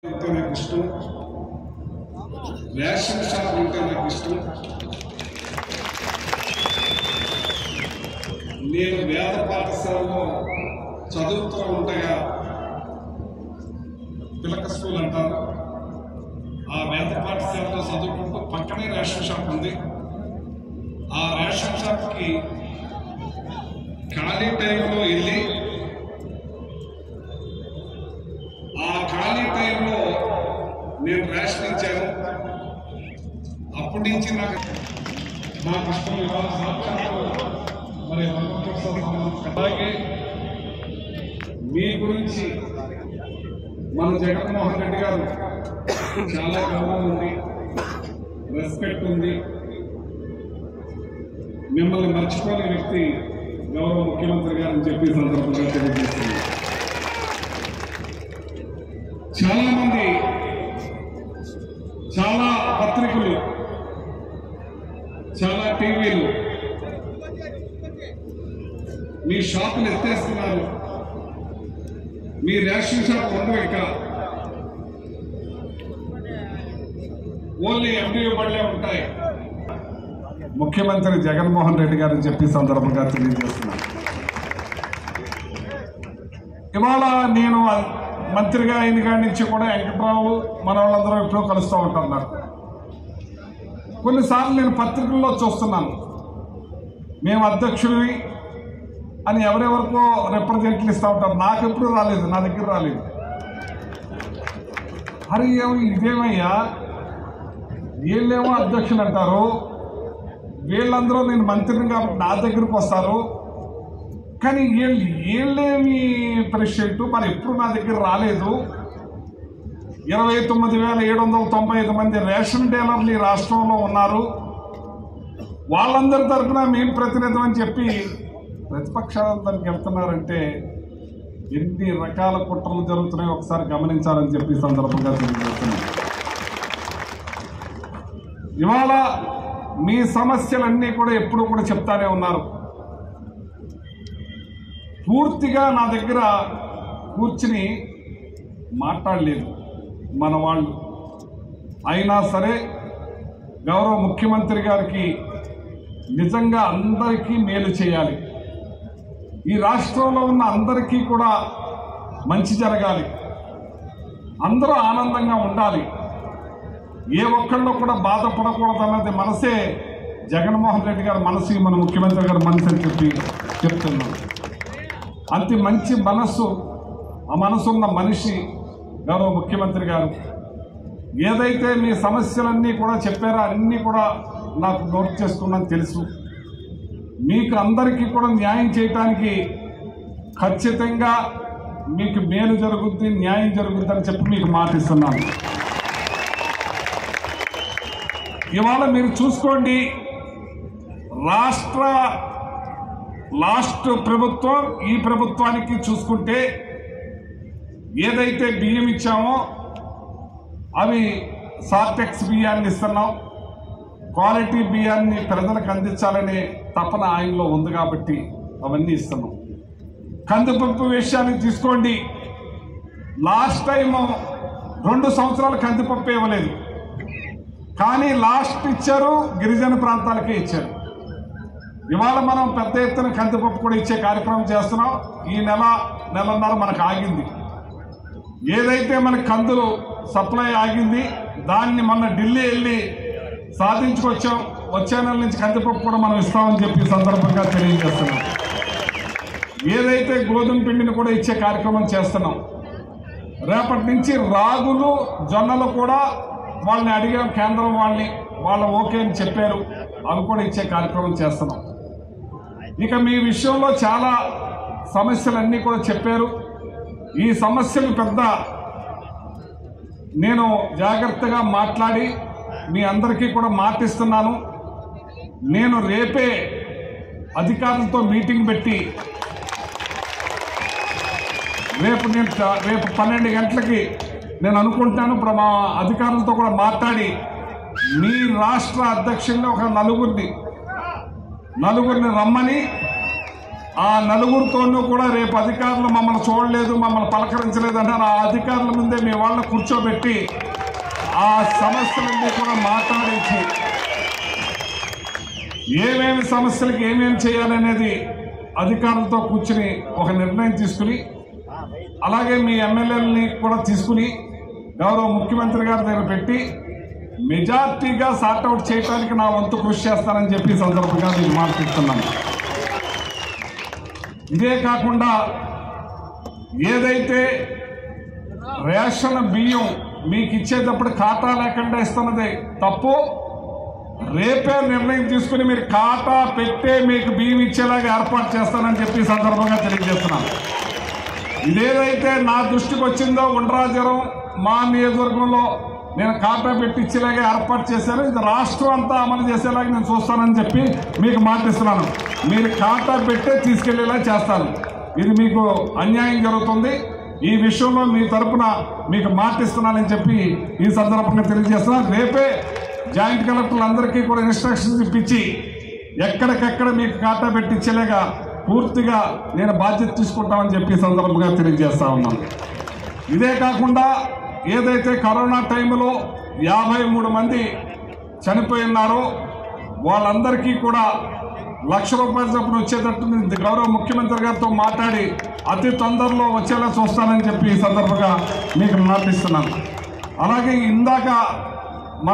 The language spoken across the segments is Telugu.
అంటే నాకు ఇష్టం రేషన్ షాప్ అంటే నాకు ఇష్టం నేను వేద పాఠశాలలో చదువుతూ ఉండగా పిలక స్కూల్ అంటారు ఆ వేద పాఠశాలలో చదువుకుంటూ పక్కనే రేషన్ షాప్ ఉంది ఆ రేషన్ షాప్కి ఖాళీ టైంలో వెళ్ళి ఆ ఖాళీ టైంలో నేను రేషన్ ఇచ్చాను అప్పటి నుంచి నాకు నాకు ఇష్టం ఇవాళ సాక్షాత్తు మరి వనప్రసాద్ సంబంధం అలాగే మీ గురించి మన జగన్మోహన్ రెడ్డి గారు చాలా గౌరవం ఉంది రెస్పెక్ట్ ఉంది మిమ్మల్ని మర్చిపోని వ్యక్తి గౌరవ ముఖ్యమంత్రి గారు అని చెప్పి ఈ సందర్భంగా తెలియజేస్తుంది చాలా మంది చాలా పత్రికలు చాలా టీవీలు మీ షాపులు ఎత్తేస్తున్నారు మీ రేషన్ షాప్ ఉండవు ఇక్కడ ఓన్లీ ఎండియూ బళ్ళే ఉంటాయి ముఖ్యమంత్రి జగన్మోహన్ రెడ్డి గారు చెప్పి ఈ సందర్భంగా తెలియజేస్తున్నాను ఇవాళ నేను మంత్రిగా అయిన కాడి నుంచి కూడా వెంకట్రావు మన వాళ్ళందరూ ఎప్పుడూ కలుస్తూ ఉంటారు నాకు కొన్నిసార్లు నేను పత్రికల్లో చూస్తున్నాను మేము అధ్యక్షుడివి అని ఎవరెవరికో రిప్రజెంట్లు ఇస్తూ ఉంటారు నాకు ఎప్పుడు రాలేదు నా దగ్గర రాలేదు అరే ఏమో ఇదేమయ్యా వీళ్ళేమో అధ్యక్షులు అంటారు వీళ్ళందరూ నేను మంత్రిని కాబట్టి నా దగ్గరికి వస్తారు కానీ వీళ్ళు వీళ్ళేమి ప్రెసిడెంట్ మరి ఎప్పుడు నా దగ్గర రాలేదు ఇరవై తొమ్మిది వేల ఏడు వందల తొంభై ఐదు మంది రేషన్ డీలర్లు ఈ రాష్ట్రంలో ఉన్నారు వాళ్ళందరి తరఫున మేము ప్రతినిధం అని చెప్పి ప్రతిపక్షాలందరికి వెళ్తున్నారంటే ఎన్ని రకాల కుట్రలు జరుగుతున్నాయో ఒకసారి గమనించాలని చెప్పి ఈ సందర్భంగా తెలియజేస్తున్నాను ఇవాళ మీ సమస్యలన్నీ కూడా ఎప్పుడు కూడా చెప్తానే ఉన్నారు పూర్తిగా నా దగ్గర కూర్చుని మాట్లాడలేదు మన వాళ్ళు అయినా సరే గౌరవ ముఖ్యమంత్రి గారికి నిజంగా అందరికీ మేలు చేయాలి ఈ రాష్ట్రంలో ఉన్న అందరికీ కూడా మంచి జరగాలి అందరూ ఆనందంగా ఉండాలి ఏ ఒక్కళ్ళు కూడా బాధపడకూడదు అన్నది మనసే జగన్మోహన్ రెడ్డి గారి మనసు మన ముఖ్యమంత్రి గారి మనసు అని చెప్పి చెప్తున్నాను అంత మంచి మనస్సు ఆ మనసున్న మనిషి గౌరవ ముఖ్యమంత్రి గారు ఏదైతే మీ సమస్యలన్నీ కూడా చెప్పారో అన్నీ కూడా నాకు నోట్ చేసుకున్నాను తెలుసు మీకు అందరికీ కూడా న్యాయం చేయటానికి ఖచ్చితంగా మీకు మేలు జరుగుద్ది న్యాయం జరుగుద్ది అని చెప్పి మీకు మాటిస్తున్నాను ఇవాళ మీరు చూసుకోండి రాష్ట్ర లాస్ట్ ప్రభుత్వం ఈ ప్రభుత్వానికి చూసుకుంటే ఏదైతే బియ్యం ఇచ్చామో అవి సార్టెక్స్ బియ్యాన్ని ఇస్తున్నాం క్వాలిటీ బియ్యాన్ని ప్రజలకు అందించాలనే తపన ఆయనలో ఉంది కాబట్టి అవన్నీ ఇస్తున్నాం కందిపప్పు విషయాన్ని తీసుకోండి లాస్ట్ టైం రెండు సంవత్సరాలు కందిపప్పు ఇవ్వలేదు కానీ లాస్ట్ ఇచ్చారు గిరిజన ప్రాంతాలకే ఇచ్చారు ఇవాళ మనం పెద్ద ఎత్తున కందిపప్పు కూడా ఇచ్చే కార్యక్రమం చేస్తున్నాం ఈ నెల నెలన్నర మనకు ఆగింది ఏదైతే మన కందులు సప్లై ఆగింది దాన్ని మొన్న ఢిల్లీ వెళ్ళి సాధించుకొచ్చాం వచ్చే నెల నుంచి కందిపప్పు కూడా మనం ఇస్తామని చెప్పి ఈ సందర్భంగా తెలియజేస్తున్నాం ఏదైతే గోధుమ పిండిని కూడా ఇచ్చే కార్యక్రమం చేస్తున్నాం రేపటి నుంచి రాగులు జొన్నలు కూడా వాళ్ళని అడిగాం కేంద్రం వాళ్ళని వాళ్ళ ఓకే అని చెప్పారు అవి కూడా ఇచ్చే కార్యక్రమం చేస్తున్నాం ఇక మీ విషయంలో చాలా సమస్యలన్నీ కూడా చెప్పారు ఈ సమస్యలు పెద్ద నేను జాగ్రత్తగా మాట్లాడి మీ అందరికీ కూడా మాటిస్తున్నాను నేను రేపే అధికారులతో మీటింగ్ పెట్టి రేపు నేను చ- రేపు పన్నెండు గంటలకి నేను అనుకుంటాను ఇప్పుడు మా అధికారులతో కూడా మాట్లాడి మీ రాష్ట్ర అధ్యక్షుల్లో ఒక నలుగురిని నలుగురిని రమ్మని ఆ నలుగురితోనూ కూడా రేపు అధికారులు మమ్మల్ని చూడలేదు మమ్మల్ని పలకరించలేదు అంటారు ఆ అధికారుల ముందే మీ వాళ్ళని కూర్చోబెట్టి ఆ సమస్యలన్నీ కూడా మాట్లాడించి ఏమేమి సమస్యలకు ఏమేమి చేయాలనేది అధికారులతో కూర్చుని ఒక నిర్ణయం తీసుకుని అలాగే మీ ఎమ్మెల్యేలని కూడా తీసుకుని గౌరవ ముఖ్యమంత్రి గారి దగ్గర పెట్టి మెజార్టీగా సార్ట్అవుట్ చేయడానికి నా వంతు కృషి చేస్తానని చెప్పి ఈ సందర్భంగా మీకు మాట్లాడుతున్నాను ఇదే కాకుండా ఏదైతే రేషన్ బియ్యం మీకు ఇచ్చేటప్పుడు ఖాతా లేకుండా ఇస్తున్నది తప్పు రేపే నిర్ణయం తీసుకుని మీరు ఖాతా పెట్టే మీకు బియ్యం ఇచ్చేలాగా ఏర్పాటు చేస్తానని చెప్పి ఈ సందర్భంగా తెలియజేస్తున్నాను ఇదేదైతే నా దృష్టికి వచ్చిందో ఉండ్రాజరం మా నియోజకవర్గంలో నేను ఖాతా పెట్టి ఇచ్చేలాగా ఏర్పాటు చేశాను ఇది రాష్ట్రం అంతా అమలు చేసేలాగా నేను చూస్తానని చెప్పి మీకు మాటిస్తున్నాను మీరు ఖాతా పెట్టే తీసుకెళ్లేలా చేస్తాను ఇది మీకు అన్యాయం జరుగుతుంది ఈ విషయంలో మీ తరపున మీకు మాటిస్తున్నానని చెప్పి ఈ సందర్భంగా తెలియజేస్తున్నాను రేపే జాయింట్ కలెక్టర్లందరికీ కూడా ఇన్స్ట్రక్షన్స్ ఇప్పించి ఎక్కడికెక్కడ మీకు ఖాతా పెట్టించేలాగా పూర్తిగా నేను బాధ్యత తీసుకుంటామని చెప్పి ఈ సందర్భంగా తెలియజేస్తా ఉన్నాను ఇదే కాకుండా ఏదైతే కరోనా టైంలో యాభై మూడు మంది చనిపోయి ఉన్నారో వాళ్ళందరికీ కూడా లక్ష రూపాయల చొప్పున వచ్చేటట్టు నేను గౌరవ ముఖ్యమంత్రి గారితో మాట్లాడి అతి తొందరలో వచ్చేలా చూస్తానని చెప్పి ఈ సందర్భంగా మీకు మాటిస్తున్నాను అలాగే ఇందాక మన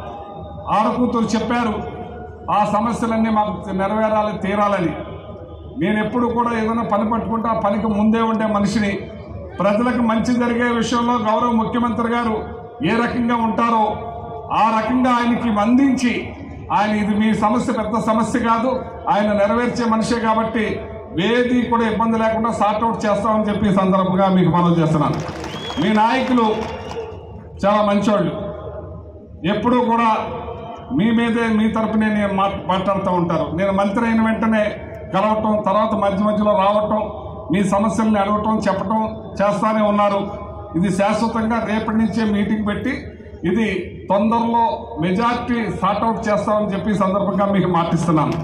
ఆడకూతురు చెప్పారు ఆ సమస్యలన్నీ మాకు నెరవేరాలి తీరాలని నేను ఎప్పుడు కూడా ఏదైనా పని పట్టుకుంటే ఆ పనికి ముందే ఉండే మనిషిని ప్రజలకు మంచి జరిగే విషయంలో గౌరవ ముఖ్యమంత్రి గారు ఏ రకంగా ఉంటారో ఆ రకంగా ఆయనకి అందించి ఆయన ఇది మీ సమస్య పెద్ద సమస్య కాదు ఆయన నెరవేర్చే మనిషే కాబట్టి వేది కూడా ఇబ్బంది లేకుండా సార్ట్అవుట్ చేస్తామని చెప్పి ఈ సందర్భంగా మీకు మనవి చేస్తున్నాను మీ నాయకులు చాలా మంచోళ్ళు ఎప్పుడూ కూడా మీ మీదే మీ తరపునే నేను మాట్- మాట్లాడుతూ ఉంటారు నేను మంత్రి అయిన వెంటనే కలవటం తర్వాత మధ్య మధ్యలో రావటం మీ సమస్యల్ని అడగటం చెప్పటం చేస్తానే ఉన్నారు ఇది శాశ్వతంగా రేపటి నుంచే మీటింగ్ పెట్టి ఇది తొందరలో మెజార్టీ సార్ట్అవుట్ చేస్తామని చెప్పి ఈ సందర్భంగా మీకు మాటిస్తున్నాను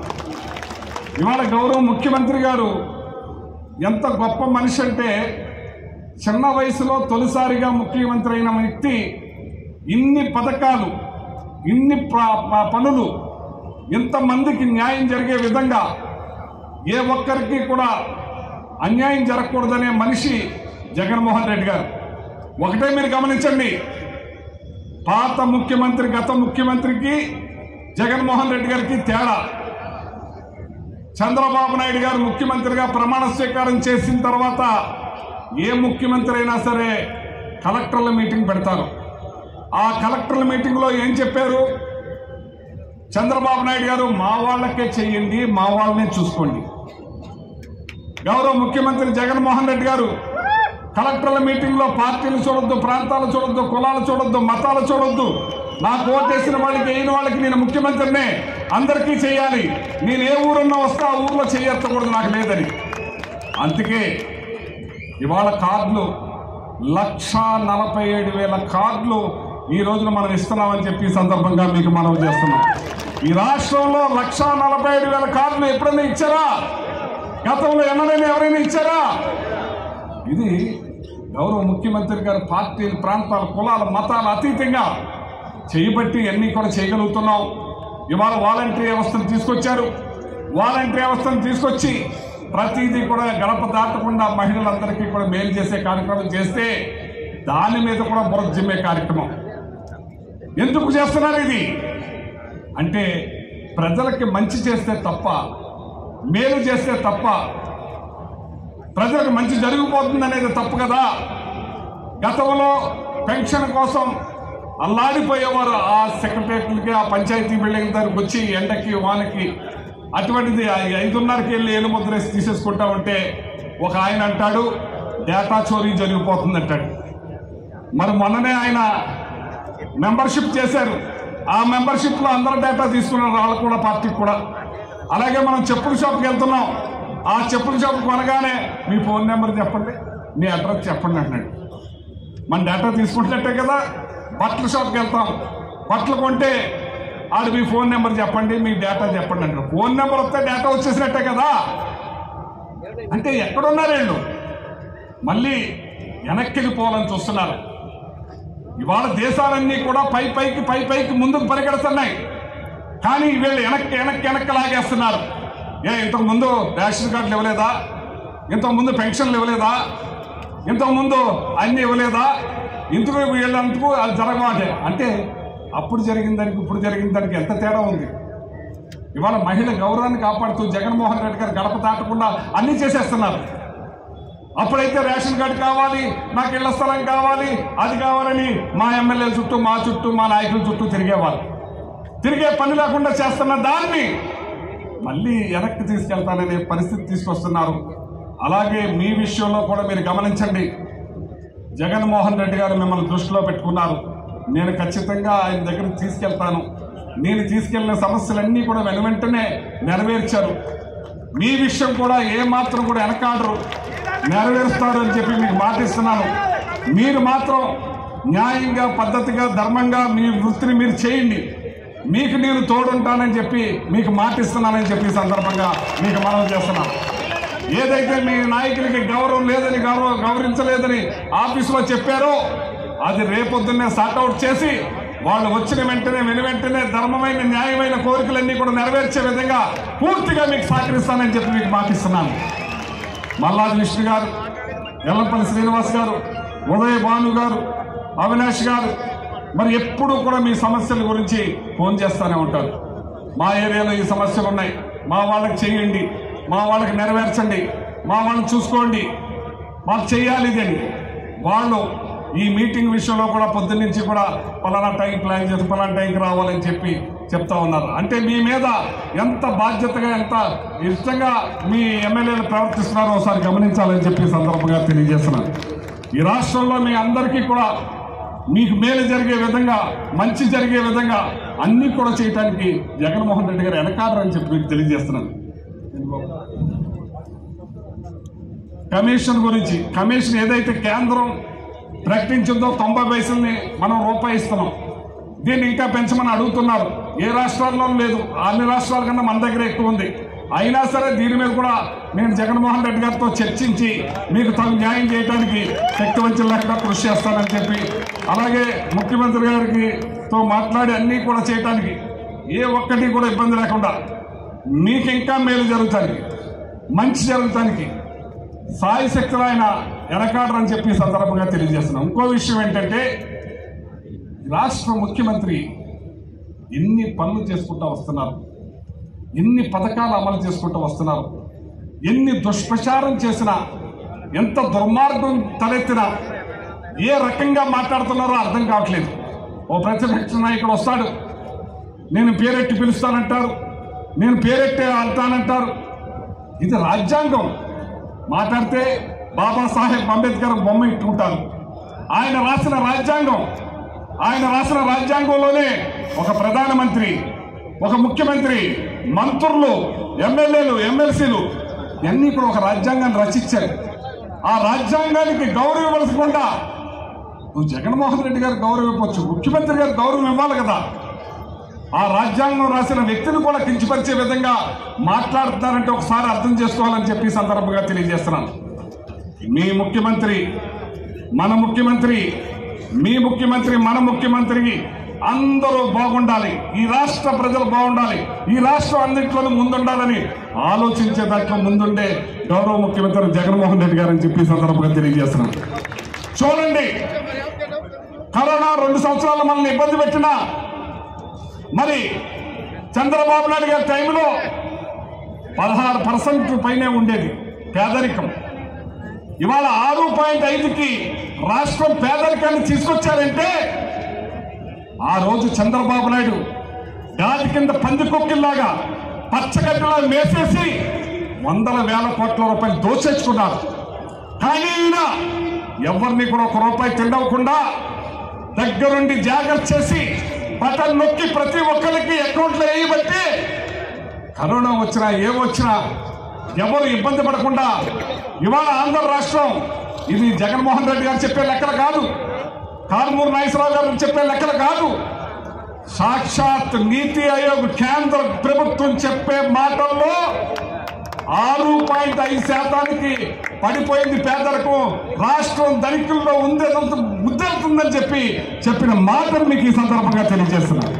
ఇవాళ గౌరవ ముఖ్యమంత్రి గారు ఎంత గొప్ప మనిషి అంటే చిన్న వయసులో తొలిసారిగా ముఖ్యమంత్రి అయిన వ్యక్తి ఇన్ని పథకాలు ఇన్ని ప్ర- ప- పనులు ఇంతమందికి న్యాయం జరిగే విధంగా ఏ ఒక్కరికి కూడా అన్యాయం జరగకూడదనే మనిషి జగన్మోహన్ రెడ్డి గారు ఒకటే మీరు గమనించండి పాత ముఖ్యమంత్రి గత ముఖ్యమంత్రికి జగన్మోహన్ రెడ్డి గారికి తేడా చంద్రబాబు నాయుడు గారు ముఖ్యమంత్రిగా ప్రమాణ స్వీకారం చేసిన తర్వాత ఏ ముఖ్యమంత్రి అయినా సరే కలెక్టర్ల మీటింగ్ పెడతారు ఆ కలెక్టర్ల మీటింగ్లో ఏం చెప్పారు చంద్రబాబు నాయుడు గారు మా వాళ్ళకే చెయ్యండి మా వాళ్ళనే చూసుకోండి గౌరవ ముఖ్యమంత్రి జగన్మోహన్ రెడ్డి గారు కలెక్టర్ల మీటింగ్లో పార్టీలు చూడొద్దు ప్రాంతాలు చూడొద్దు కులాలు చూడొద్దు మతాలు చూడొద్దు నాకు ఓటేసిన వాళ్ళకి అయిన వాళ్ళకి నేను ముఖ్యమంత్రినే అందరికీ చేయాలి నేను ఏ ఊరున్నా వస్తా ఆ ఊర్లో చేయెత్తకూడదు నాకు లేదని అందుకే ఇవాళ కార్డులు లక్ష నలభై ఏడు వేల కార్డులు ఈ రోజున మనం ఇస్తున్నామని చెప్పి ఈ సందర్భంగా మీకు మనం చేస్తున్నాం ఈ రాష్ట్రంలో లక్ష నలభై ఏడు వేల కార్డులు ఎప్పుడైనా ఇచ్చారా గతంలో ఎన్నడైనా ఎవరైనా ఇచ్చారా ఇది గౌరవ ముఖ్యమంత్రి గారు పార్టీలు ప్రాంతాలు కులాల మతాలు అతీతంగా చేయబట్టి అన్నీ కూడా చేయగలుగుతున్నాం ఇవాళ వాలంటరీ వ్యవస్థను తీసుకొచ్చారు వాలంటరీ వ్యవస్థను తీసుకొచ్చి ప్రతిదీ కూడా గడప దాటకుండా మహిళలందరికీ కూడా మేలు చేసే కార్యక్రమం చేస్తే దాని మీద కూడా బురద జిమ్మే కార్యక్రమం ఎందుకు చేస్తున్నారు ఇది అంటే ప్రజలకి మంచి చేస్తే తప్ప మేలు చేస్తే తప్ప ప్రజలకు మంచి జరిగిపోతుంది అనేది తప్పు కదా గతంలో పెన్షన్ కోసం అల్లాడిపోయేవారు ఆ సెక్రటరియట్లకి ఆ పంచాయతీ బిల్డింగ్ దగ్గరకు వచ్చి ఎండకి వానకి అటువంటిది ఆ ఐదున్నరకి వెళ్ళి ఏలు ముద్రేసి తీసేసుకుంటా ఉంటే ఒక ఆయన అంటాడు డేటా చోరీ జరిగిపోతుంది అంటాడు మరి మొన్ననే ఆయన మెంబర్షిప్ చేశారు ఆ మెంబర్షిప్ లో అందరు డేటా తీసుకున్నారు వాళ్ళు కూడా పార్టీకి కూడా అలాగే మనం చెప్పుల షాప్కి వెళ్తున్నాం ఆ చెప్పుల షాప్ కొనగానే మీ ఫోన్ నెంబర్ చెప్పండి మీ అడ్రస్ చెప్పండి అంటున్నాడు మన డేటా తీసుకుంటున్నట్టే కదా బట్టల షాప్కి వెళ్తాం బట్టలు కొంటే ఆడు మీ ఫోన్ నెంబర్ చెప్పండి మీ డేటా చెప్పండి అంటారు ఫోన్ నెంబర్ వస్తే డేటా వచ్చేసినట్టే కదా అంటే ఎక్కడున్నారు వీళ్ళు మళ్ళీ వెనక్కి వెళ్ళిపోవాలని చూస్తున్నారు ఇవాళ దేశాలన్నీ కూడా పై పైకి పై పైకి ముందుకు పరిగెడుతున్నాయి కానీ వీళ్ళు వెనక్కి వెనక్కి వెనక్కి లాగేస్తున్నారు ఏ ఇంతకు ముందు రేషన్ కార్డులు ఇవ్వలేదా ఇంతకు ముందు పెన్షన్లు ఇవ్వలేదా ఇంతకు ముందు అన్ని ఇవ్వలేదా ఇందుకు వీళ్ళందుకు అది జరగమాటే అంటే అప్పుడు జరిగిన దానికి ఇప్పుడు జరిగిన దానికి ఎంత తేడా ఉంది ఇవాళ మహిళ గౌరవాన్ని కాపాడుతూ జగన్మోహన్ రెడ్డి గారు గడప దాటకుండా అన్ని చేసేస్తున్నారు అప్పుడైతే రేషన్ కార్డు కావాలి నాకు ఇళ్ల స్థలం కావాలి అది కావాలని మా ఎమ్మెల్యేల చుట్టూ మా చుట్టూ మా నాయకుల చుట్టూ తిరిగేవారు తిరిగే పని లేకుండా చేస్తున్న దాన్ని మళ్ళీ వెనక్కి తీసుకెళ్తాననే పరిస్థితి తీసుకొస్తున్నారు అలాగే మీ విషయంలో కూడా మీరు గమనించండి జగన్మోహన్ రెడ్డి గారు మిమ్మల్ని దృష్టిలో పెట్టుకున్నారు నేను ఖచ్చితంగా ఆయన దగ్గరికి తీసుకెళ్తాను నేను తీసుకెళ్లిన సమస్యలన్నీ కూడా వెను వెంటనే నెరవేర్చారు మీ విషయం కూడా ఏ మాత్రం కూడా వెనకాడరు నెరవేరుస్తారు అని చెప్పి మీకు మాటిస్తున్నాను మీరు మాత్రం న్యాయంగా పద్ధతిగా ధర్మంగా మీ వృత్తిని మీరు చేయండి మీకు నేను తోడుంటానని చెప్పి మీకు మాటిస్తున్నానని చెప్పి ఈ సందర్భంగా మీకు మనవి చేస్తున్నాను ఏదైతే మీ నాయకులకి గౌరవం లేదని గౌరవ గౌరవించలేదని ఆఫీసులో చెప్పారో అది రేపొద్దున్నే సార్ట్అవుట్ చేసి వాళ్ళు వచ్చిన వెంటనే వెను వెంటనే ధర్మమైన న్యాయమైన కోరికలన్నీ కూడా నెరవేర్చే విధంగా పూర్తిగా మీకు సహకరిస్తానని చెప్పి మీకు మాటిస్తున్నాను మల్లాది విష్ణు గారు ఎల్లంపల్లి శ్రీనివాస్ గారు ఉదయ భాను గారు అవినాష్ గారు మరి ఎప్పుడు కూడా మీ సమస్యల గురించి ఫోన్ చేస్తూనే ఉంటారు మా ఏరియాలో ఈ సమస్యలు ఉన్నాయి మా వాళ్ళకి చేయండి మా వాళ్ళకి నెరవేర్చండి మా వాళ్ళని చూసుకోండి మాకు చేయాలి ఇది అని వాళ్ళు ఈ మీటింగ్ విషయంలో కూడా పొద్దున్నుంచి కూడా పలానా టైం ప్లాన్ చేసి పలానా టైంకి రావాలని చెప్పి చెప్తా ఉన్నారు అంటే మీ మీద ఎంత బాధ్యతగా ఎంత ఇష్టంగా మీ ఎమ్మెల్యేలు ప్రవర్తిస్తున్నారో ఒకసారి గమనించాలని చెప్పి ఈ సందర్భంగా తెలియజేస్తున్నాను ఈ రాష్ట్రంలో మీ అందరికీ కూడా మీకు మేలు జరిగే విధంగా మంచి జరిగే విధంగా అన్ని కూడా చేయడానికి జగన్మోహన్ రెడ్డి గారు వెనకాడరని చెప్పి మీకు తెలియజేస్తున్నాను కమిషన్ గురించి కమిషన్ ఏదైతే కేంద్రం ప్రకటించిందో తొంభై పైసల్ని మనం రూపాయి ఇస్తున్నాం దీన్ని ఇంకా పెంచమని అడుగుతున్నారు ఏ రాష్ట్రాల్లో లేదు అన్ని రాష్ట్రాల కన్నా మన దగ్గర ఎక్కువ ఉంది అయినా సరే దీని మీద కూడా నేను జగన్మోహన్ రెడ్డి గారితో చర్చించి మీకు తగు న్యాయం చేయడానికి శక్తి వంచన లేకుండా కృషి చేస్తానని చెప్పి అలాగే ముఖ్యమంత్రి గారికి తో మాట్లాడి అన్నీ కూడా చేయడానికి ఏ ఒక్కటి కూడా ఇబ్బంది లేకుండా మీకు ఇంకా మేలు జరుగుతానికి మంచి జరుగుతానికి సాయి శక్తులు ఆయన వెనకాడరని చెప్పి ఈ సందర్భంగా తెలియజేస్తున్నాం ఇంకో విషయం ఏంటంటే రాష్ట్ర ముఖ్యమంత్రి ఎన్ని పనులు చేసుకుంటూ వస్తున్నారు ఎన్ని పథకాలు అమలు చేసుకుంటూ వస్తున్నారు ఎన్ని దుష్ప్రచారం చేసినా ఎంత దుర్మార్గం తలెత్తినా ఏ రకంగా మాట్లాడుతున్నారో అర్థం కావట్లేదు ఓ ప్రతిపక్ష నాయకుడు వస్తాడు నేను పేరెట్టి పిలుస్తానంటారు నేను పేరెట్టే అంటానంటారు ఇది రాజ్యాంగం మాట్లాడితే బాబాసాహెబ్ అంబేద్కర్ బొమ్మ ఇట్టుకుంటారు ఆయన రాసిన రాజ్యాంగం ఆయన రాసిన రాజ్యాంగంలోనే ఒక ప్రధానమంత్రి ఒక ముఖ్యమంత్రి మంత్రులు ఎమ్మెల్యేలు ఎమ్మెల్సీలు ఇవన్నీ కూడా ఒక రాజ్యాంగాన్ని రచించారు ఆ రాజ్యాంగానికి గౌరవం ఇవ్వవలసకుండా నువ్వు జగన్మోహన్ రెడ్డి గారు గౌరవం ఇవ్వచ్చు ముఖ్యమంత్రి గారు గౌరవం ఇవ్వాలి కదా ఆ రాజ్యాంగం రాసిన వ్యక్తిని కూడా కించపరిచే విధంగా మాట్లాడుతున్నారంటే ఒకసారి అర్థం చేసుకోవాలని చెప్పి ఈ సందర్భంగా తెలియజేస్తున్నాను మీ ముఖ్యమంత్రి మన ముఖ్యమంత్రి మీ ముఖ్యమంత్రి మన ముఖ్యమంత్రికి అందరూ బాగుండాలి ఈ రాష్ట్ర ప్రజలు బాగుండాలి ఈ రాష్ట్రం అన్నింటిలోనూ ముందుండాలని ఆలోచించే దాంట్లో ముందుండే గౌరవ ముఖ్యమంత్రి జగన్మోహన్ రెడ్డి గారని చెప్పి ఈ సందర్భంగా తెలియజేస్తున్నాను చూడండి కరోనా రెండు సంవత్సరాలు మనల్ని ఇబ్బంది పెట్టినా మరి చంద్రబాబు నాయుడు గారి టైంలో పదహారు పర్సెంట్ పైనే ఉండేది పేదరికం ఇవాళ ఆరు పాయింట్ ఐదుకి రాష్ట్రం పేదరికాన్ని తీసుకొచ్చారంటే ఆ రోజు చంద్రబాబు నాయుడు గాలి కింద పందికొక్కిల్లాగా పచ్చగడ్డలా మేసేసి వందల వేల కోట్ల రూపాయలు దోచేసుకున్నారు కానీ ఈయన ఎవరిని కూడా ఒక రూపాయి తిండవకుండా దగ్గరుండి జాగ్రత్త చేసి బటన్ నొక్కి ప్రతి ఒక్కరికి అకౌంట్లో వేయబట్టి కరోనా వచ్చినా ఏమొచ్చినా ఎవరు ఇబ్బంది పడకుండా ఇవాళ ఆంధ్ర రాష్ట్రం ఇది జగన్మోహన్ రెడ్డి గారు చెప్పే లెక్కలు కాదు కారుమూరు నాగేశ్వరరావు గారు చెప్పే లెక్కలు కాదు సాక్షాత్ నీతి ఆయోగ్ కేంద్ర ప్రభుత్వం చెప్పే మాటల్లో ఆరు పాయింట్ ఐదు శాతానికి పడిపోయింది పేదలకు రాష్ట్రం ధనికుల్లో ఉందే ముద్దెళ్తుందని చెప్పి చెప్పిన మాటను మీకు ఈ సందర్భంగా తెలియజేస్తున్నాను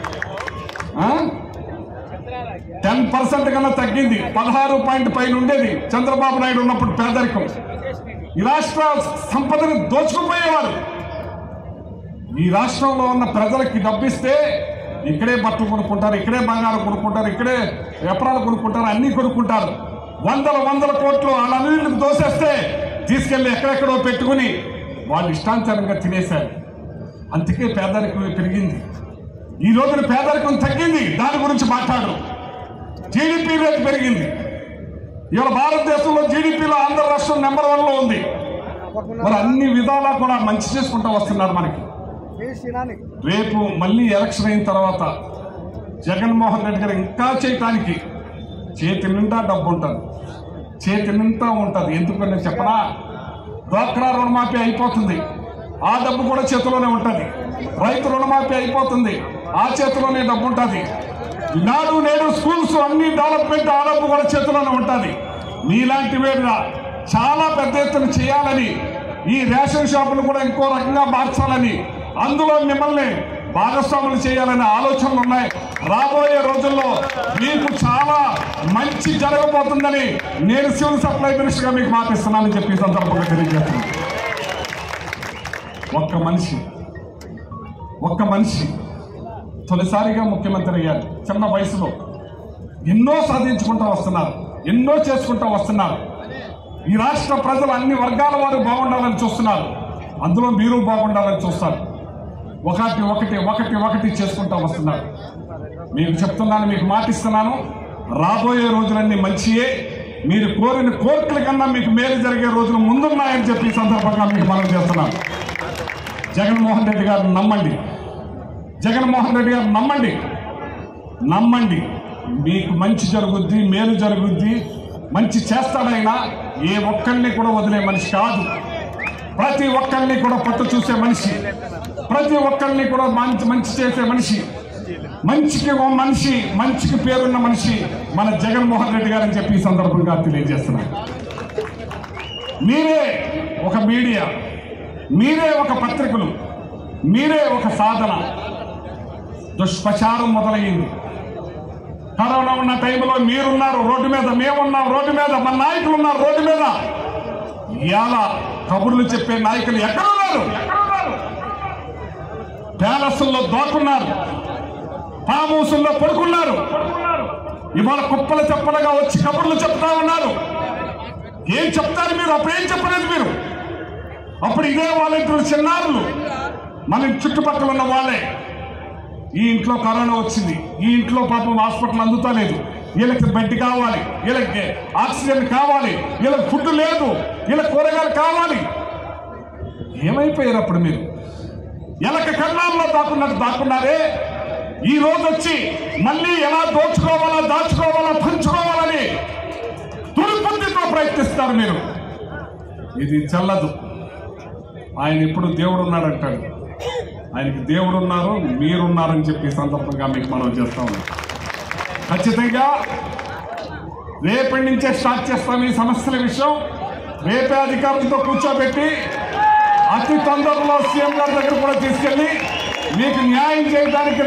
టెన్ పర్సెంట్ కన్నా తగ్గింది పదహారు పాయింట్ పైన ఉండేది చంద్రబాబు నాయుడు ఉన్నప్పుడు పేదరికం ఈ రాష్ట్ర సంపదను దోచుకుపోయేవారు ఈ రాష్ట్రంలో ఉన్న ప్రజలకి డబ్బిస్తే ఇక్కడే బట్టలు కొనుక్కుంటారు ఇక్కడే బంగారం కొనుక్కుంటారు ఇక్కడే ఎపరాలు కొనుక్కుంటారు అన్ని కొనుక్కుంటారు వందల వందల కోట్లు వాళ్ళన్నింటికి దోసేస్తే తీసుకెళ్లి ఎక్కడెక్కడో పెట్టుకుని వాళ్ళు ఇష్టాంతరంగా తినేశారు అందుకే పేదరికం పెరిగింది ఈ రోజున పేదరికం తగ్గింది దాని గురించి మాట్లాడు జీడిపి రేట్ పెరిగింది ఇవాళ భారతదేశంలో జీడిపిలో ఆంధ్ర రాష్ట్రం నెంబర్ వన్ లో ఉంది మరి అన్ని విధాలా కూడా మంచి చేసుకుంటూ వస్తున్నారు మనకి రేపు మళ్ళీ ఎలక్షన్ అయిన తర్వాత జగన్మోహన్ రెడ్డి గారు ఇంకా చేయటానికి చేతి నిండా డబ్బు ఉంటుంది చేతి నిండా ఉంటుంది ఎందుకని చెప్పనా డ్వాక్రా రుణమాఫీ అయిపోతుంది ఆ డబ్బు కూడా చేతిలోనే ఉంటుంది రైతు రుణమాఫీ అయిపోతుంది ఆ చేతిలోనే డబ్బు ఉంటుంది నాడు నేడు స్కూల్స్ అన్ని డెవలప్మెంట్ ఆ డబ్బు కూడా చేతిలోనే ఉంటుంది మీలాంటి వేళ చాలా పెద్ద ఎత్తున చేయాలని ఈ రేషన్ షాపులు కూడా ఇంకో రకంగా మార్చాలని అందులో మిమ్మల్ని భాగస్వాములు చేయాలనే ఆలోచనలు ఉన్నాయి రాబోయే రోజుల్లో మీకు చాలా మంచి జరగబోతుందని నేను సివిల్ సప్లై మినిస్టర్గా మీకు మాటిస్తున్నానని చెప్పి ఈ సందర్భంగా తెలియజేస్తున్నాను ఒక్క మనిషి ఒక్క మనిషి తొలిసారిగా ముఖ్యమంత్రి అయ్యారు చిన్న వయసులో ఎన్నో సాధించుకుంటూ వస్తున్నారు ఎన్నో చేసుకుంటూ వస్తున్నారు ఈ రాష్ట్ర ప్రజలు అన్ని వర్గాల వారు బాగుండాలని చూస్తున్నారు అందులో మీరు బాగుండాలని చూస్తారు ఒకటి ఒకటి ఒకటి ఒకటి చేసుకుంటూ వస్తున్నారు మీకు చెప్తున్నాను మీకు మాటిస్తున్నాను రాబోయే రోజులన్నీ మంచియే మీరు కోరిన కోర్టుల కన్నా మీకు మేలు జరిగే రోజులు ముందున్నాయని చెప్పి ఈ సందర్భంగా మీకు మనం చేస్తున్నాను జగన్మోహన్ రెడ్డి గారిని నమ్మండి జగన్మోహన్ రెడ్డి గారు నమ్మండి నమ్మండి మీకు మంచి జరుగుద్ది మేలు జరుగుద్ది మంచి చేస్తాడైనా ఏ ఒక్కరిని కూడా వదిలే మనిషి కాదు ప్రతి ఒక్కరిని కూడా పట్టు చూసే మనిషి ప్రతి ఒక్కరిని కూడా మంచి మంచి చేసే మనిషి మంచికి ఓ మనిషి మంచికి పేరున్న మనిషి మన జగన్మోహన్ రెడ్డి గారని చెప్పి ఈ సందర్భంగా తెలియజేస్తున్నాను మీరే ఒక మీడియా మీరే ఒక పత్రికలు మీరే ఒక సాధన దుష్ప్రచారం మొదలయ్యింది కరోనా ఉన్న టైంలో మీరున్నారు రోడ్డు మీద మేమున్నాం రోడ్డు మీద మన నాయకులు ఉన్నారు రోడ్డు మీద ఇవాళ కబుర్లు చెప్పే నాయకులు ఎక్కడున్నారు ఎక్కడున్నారు ప్యాలెస్ల్లో దోకున్నారు ఫామ్ హౌసుల్లో పడుకున్నారు ఇవాళ కుప్పల చెప్పలుగా వచ్చి కబుర్లు చెప్తా ఉన్నారు ఏం చెప్తారు మీరు అప్పుడు ఏం చెప్పలేదు మీరు అప్పుడు ఇదే వాలంటీర్లు చిన్నారులు మన చుట్టుపక్కల ఉన్న వాళ్ళే ఈ ఇంట్లో కరోనా వచ్చింది ఈ ఇంట్లో పాపం హాస్పిటల్ అందుతా లేదు వీళ్ళకి బెడ్ కావాలి వీళ్ళకి ఆక్సిజన్ కావాలి వీళ్ళకి ఫుడ్ లేదు వీళ్ళకి కూరగాయలు కావాలి ఏమైపోయారు అప్పుడు మీరు ఎలక కన్నాల్లో దాక్కున్నట్టు దాక్కున్నారే ఈ రోజు వచ్చి మళ్ళీ ఎలా దోచుకోవాలా దాచుకోవాలా పంచుకోవాలని దుర్బుద్ధితో ప్రయత్నిస్తారు మీరు ఇది చల్లదు ఆయన ఎప్పుడు దేవుడు ఉన్నాడంటాడు ఆయనకి దేవుడు ఉన్నారు మీరున్నారని చెప్పి ఈ సందర్భంగా మీకు మనం చేస్తా ఉన్నాం ఖచ్చితంగా రేపటి నుంచే స్టార్ట్ చేస్తాం ఈ సమస్యల విషయం రేపే అధికారులతో కూర్చోబెట్టి అతి తొందరలో సీఎం గారి దగ్గర కూడా తీసుకెళ్లి మీకు న్యాయం చేయడానికి